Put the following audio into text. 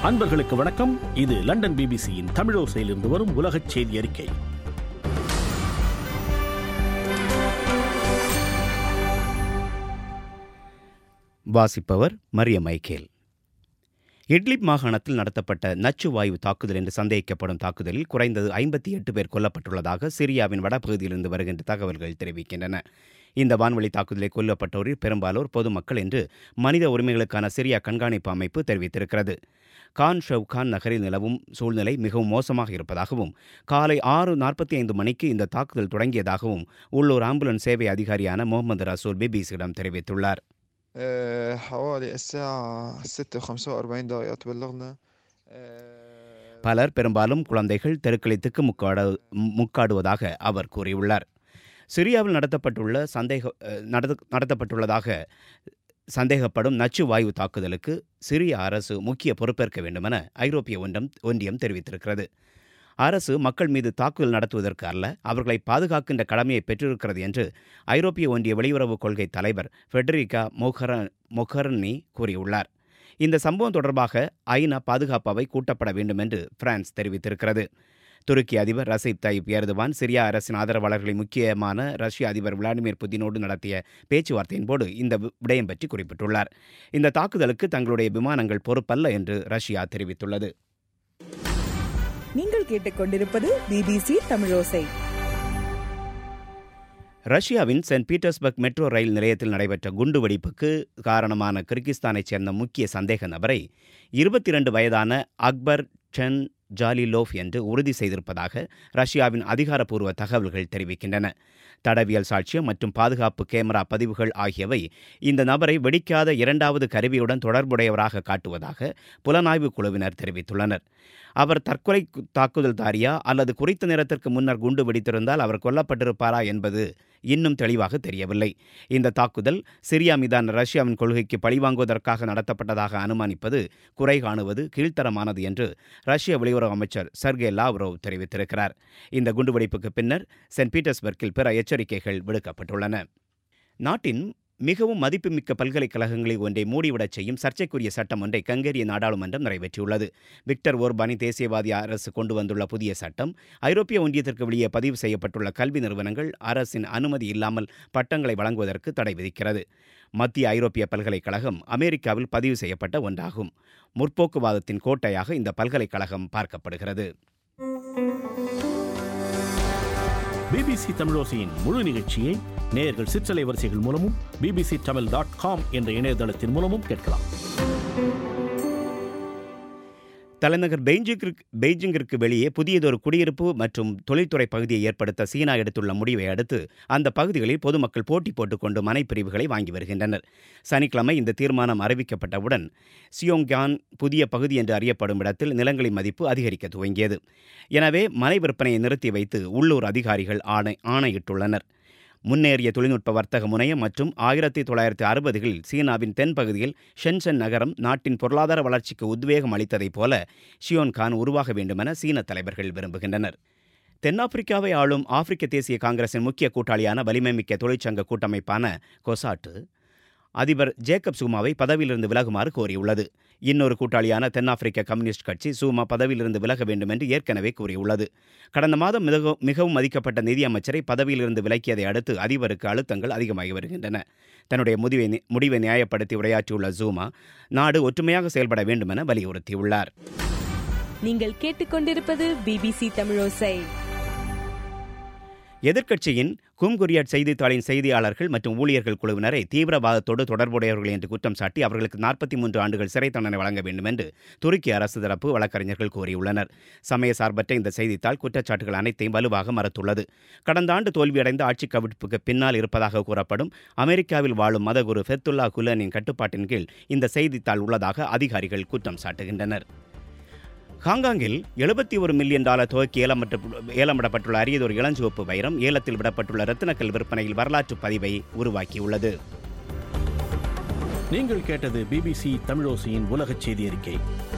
அன்பர்களுக்கு வணக்கம் இது லண்டன் பிபிசியின் தமிழோசையிலிருந்து வரும் உலகச் செய்தி அறிக்கை வாசிப்பவர் மரிய மைக்கேல் இட்லிப் மாகாணத்தில் நடத்தப்பட்ட நச்சு வாயு தாக்குதல் என்று சந்தேகிக்கப்படும் தாக்குதலில் குறைந்தது ஐம்பத்தி எட்டு பேர் கொல்லப்பட்டுள்ளதாக சிரியாவின் வடபகுதியிலிருந்து வருகின்ற தகவல்கள் தெரிவிக்கின்றன இந்த வான்வழி தாக்குதலில் கொல்லப்பட்டோரில் பெரும்பாலோர் பொதுமக்கள் என்று மனித உரிமைகளுக்கான சிரியா கண்காணிப்பு அமைப்பு தெரிவித்திருக்கிறது கான் ஷவ்கான் நகரில் நிலவும் சூழ்நிலை மிகவும் மோசமாக இருப்பதாகவும் காலை ஆறு நாற்பத்தி ஐந்து மணிக்கு இந்த தாக்குதல் தொடங்கியதாகவும் உள்ளூர் ஆம்புலன்ஸ் சேவை அதிகாரியான முகமது ரசூல் பிபிசியிடம் தெரிவித்துள்ளார் آه، حوالي الساعة ستة وخمسة وأربعين دقيقة تبلغنا آه، பலர் பெரும்பாலும் குழந்தைகள் தெருக்களை திக்குமுக்காட முக்காடுவதாக அவர் கூறியுள்ளார் சிரியாவில் நடத்தப்பட்டுள்ள சந்தேக அஹ், நடத்த நடத்தப்பட்டுள்ளதாக சந்தேகப்படும் நச்சு வாயு தாக்குதலுக்கு சிரிய அரசு முக்கிய பொறுப்பேற்க வேண்டுமென ஐரோப்பிய ஒன்றம் ஒன்றியம் தெரிவித்திருக்கிறது அரசு மக்கள் மீது தாக்குதல் நடத்துவதற்கு அல்ல அவர்களை பாதுகாக்கின்ற கடமையை பெற்றிருக்கிறது என்று ஐரோப்பிய ஒன்றிய வெளியுறவு கொள்கை தலைவர் ஃபெடரிகா மொஹர மொஹர்னி கூறியுள்ளார் இந்த சம்பவம் தொடர்பாக ஐநா பாதுகாப்பு அவை கூட்டப்பட வேண்டும் என்று பிரான்ஸ் தெரிவித்திருக்கிறது துருக்கி அதிபர் ரசீப் தாயிப் எர்துவான் சிரியா அரசின் ஆதரவாளர்களை முக்கியமான ரஷ்ய அதிபர் விளாடிமிர் புதினோடு நடத்திய பேச்சுவார்த்தையின் போது இந்த வி- விடயம் பற்றி குறிப்பிட்டுள்ளார் இந்த தாக்குதலுக்கு தங்களுடைய விமானங்கள் பொறுப்பல்ல என்று ரஷ்யா தெரிவித்துள்ளது நீங்கள் கேட்டுக்கொண்டிருப்பது பிபிசி தமிழோசை ரஷ்யாவின் சென்ட் பீட்டர்ஸ்பர்க் மெட்ரோ ரயில் நிலையத்தில் நடைபெற்ற குண்டுவெடிப்புக்கு காரணமான கிர்கிஸ்தானைச் சேர்ந்த முக்கிய சந்தேக நபரை இருபத்தி இரண்டு வயதான அக்பர் சென் ஜாலிலோஃப் என்று உறுதி செய்திருப்பதாக ரஷ்யாவின் அதிகாரப்பூர்வ தகவல்கள் தெரிவிக்கின்றன தடவியல் சாட்சியம் மற்றும் பாதுகாப்பு கேமரா பதிவுகள் ஆகியவை இந்த நபரை வெடிக்காத இரண்டாவது கருவியுடன் தொடர்புடையவராக காட்டுவதாக புலனாய்வு குழுவினர் தெரிவித்துள்ளனர் அவர் தற்கொலை கு- தாக்குதல்தாரியா அல்லது குறித்த நேரத்திற்கு முன்னர் குண்டு வெடித்திருந்தால் அவர் கொல்லப்பட்டிருப்பாரா என்பது இன்னும் தெளிவாக தெரியவில்லை இந்த தாக்குதல் சிரியா மீதான ரஷ்யாவின் கொள்கைக்கு பழிவாங்குவதற்காக நடத்தப்பட்டதாக அனுமானிப்பது குறை காணுவது கீழ்த்தரமானது என்று ரஷ்ய வெளியுறவு அமைச்சர் சர்கே லாவ்ரோவ் தெரிவித்திருக்கிறார் இந்த குண்டுவெடிப்புக்கு பின்னர் சென்ட் பீட்டர்ஸ்பர்க்கில் பிற எச்சரிக்கைகள் விடுக்கப்பட்டுள்ளன நாட்டின் மிகவும் மதிப்புமிக்க பல்கலைக்கழகங்களில் ஒன்றை மூடிவிடச் செய்யும் சர்ச்சைக்குரிய சட்டம் ஒன்றை கங்கேரிய நாடாளுமன்றம் நிறைவேற்றியுள்ளது விக்டர் ஓர்பானி தேசியவாதி அரசு கொண்டு வந்துள்ள புதிய சட்டம் ஐரோப்பிய ஒன்றியத்திற்கு வெளியே பதிவு செய்யப்பட்டுள்ள கல்வி நிறுவனங்கள் அரசின் அனுமதி இல்லாமல் பட்டங்களை வழங்குவதற்கு தடை விதிக்கிறது மத்திய ஐரோப்பிய பல்கலைக்கழகம் அமெரிக்காவில் பதிவு செய்யப்பட்ட ஒன்றாகும் முற்போக்குவாதத்தின் கோட்டையாக இந்த பல்கலைக்கழகம் பார்க்கப்படுகிறது பிபிசி தமிழோசையின் முழு நிகழ்ச்சியை நேயர்கள் சிற்றலை வரிசைகள் மூலமும் பிபிசி தமிழ் டாட் காம் என்ற இணையதளத்தின் மூலமும் கேட்கலாம் தலைநகர் பெய்ஜிங்கிற்கு பெய்ஜிங்கிற்கு வெளியே புதியதொரு குடியிருப்பு மற்றும் தொழில்துறை பகுதியை ஏற்படுத்த சீனா எடுத்துள்ள முடிவை அடுத்து அந்த பகுதிகளில் பொதுமக்கள் போட்டி போட்டுக்கொண்டு மனைப்பிரிவுகளை வாங்கி வருகின்றனர் சனிக்கிழமை இந்த தீர்மானம் அறிவிக்கப்பட்டவுடன் சியோங்யான் புதிய பகுதி என்று அறியப்படும் இடத்தில் நிலங்களின் மதிப்பு அதிகரிக்க துவங்கியது எனவே மனை விற்பனையை நிறுத்தி வைத்து உள்ளூர் அதிகாரிகள் ஆணை ஆணையிட்டுள்ளனர் முன்னேறிய தொழில்நுட்ப வர்த்தக முனையம் மற்றும் ஆயிரத்தி தொள்ளாயிரத்தி அறுபதுகளில் சீனாவின் தென்பகுதியில் ஷென்சன் நகரம் நாட்டின் பொருளாதார வளர்ச்சிக்கு உத்வேகம் அளித்ததைப் போல ஷியோன் கான் உருவாக வேண்டுமென சீன தலைவர்கள் விரும்புகின்றனர் தென்னாப்பிரிக்காவை ஆளும் ஆப்பிரிக்க தேசிய காங்கிரசின் முக்கிய கூட்டாளியான வலிமைமிக்க தொழிற்சங்க கூட்டமைப்பான கொசாட்டு அதிபர் ஜேக்கப் சூமாவை பதவியிலிருந்து விலகுமாறு கோரியுள்ளது இன்னொரு கூட்டாளியான தென்னாப்பிரிக்க கம்யூனிஸ்ட் கட்சி சூமா பதவியிலிருந்து விலக வேண்டும் என்று ஏற்கனவே கூறியுள்ளது கடந்த மாதம் மிகவும் மிகவும் மதிக்கப்பட்ட நிதியமைச்சரை பதவியிலிருந்து விலக்கியதை அடுத்து அதிபருக்கு அழுத்தங்கள் அதிகமாகி வருகின்றன தன்னுடைய முடிவை முடிவை நியாயப்படுத்தி உரையாற்றியுள்ள ஜூமா நாடு ஒற்றுமையாக செயல்பட வேண்டும் என வலியுறுத்தியுள்ளார் நீங்கள் கேட்டுக்கொண்டிருப்பது பிபிசி தமிழோசை எதிர்க்கட்சியின் கும்குரியாட் செய்தித்தாளின் செய்தியாளர்கள் மற்றும் ஊழியர்கள் குழுவினரை தீவிரவாதத்தோடு தொடர்புடையவர்கள் என்று குற்றம் சாட்டி அவர்களுக்கு நாற்பத்தி மூன்று ஆண்டுகள் சிறை தண்டனை வழங்க வேண்டும் என்று துருக்கி அரசு தரப்பு வழக்கறிஞர்கள் கூறியுள்ளனர் சமய சார்பற்ற இந்த செய்தித்தாள் குற்றச்சாட்டுகள் அனைத்தையும் வலுவாக மறுத்துள்ளது கடந்த ஆண்டு தோல்வியடைந்த ஆட்சி கவிழ்ப்புக்கு பின்னால் இருப்பதாக கூறப்படும் அமெரிக்காவில் வாழும் மதகுரு ஃபெத்துல்லா குலனின் கட்டுப்பாட்டின் கீழ் இந்த செய்தித்தாள் உள்ளதாக அதிகாரிகள் குற்றம் சாட்டுகின்றனர் ஹாங்காங்கில் எழுபத்தி ஒரு மில்லியன் டாலர் துவக்கி ஏலமிட்ட ஏலமிடப்பட்டுள்ள அரியதொரு இளஞ்சிவப்பு வைரம் ஏலத்தில் விடப்பட்டுள்ள ரத்தினக்கல் விற்பனையில் வரலாற்று பதிவை உருவாக்கியுள்ளது நீங்கள் கேட்டது பிபிசி தமிழோசையின் உலகச் செய்தி அறிக்கை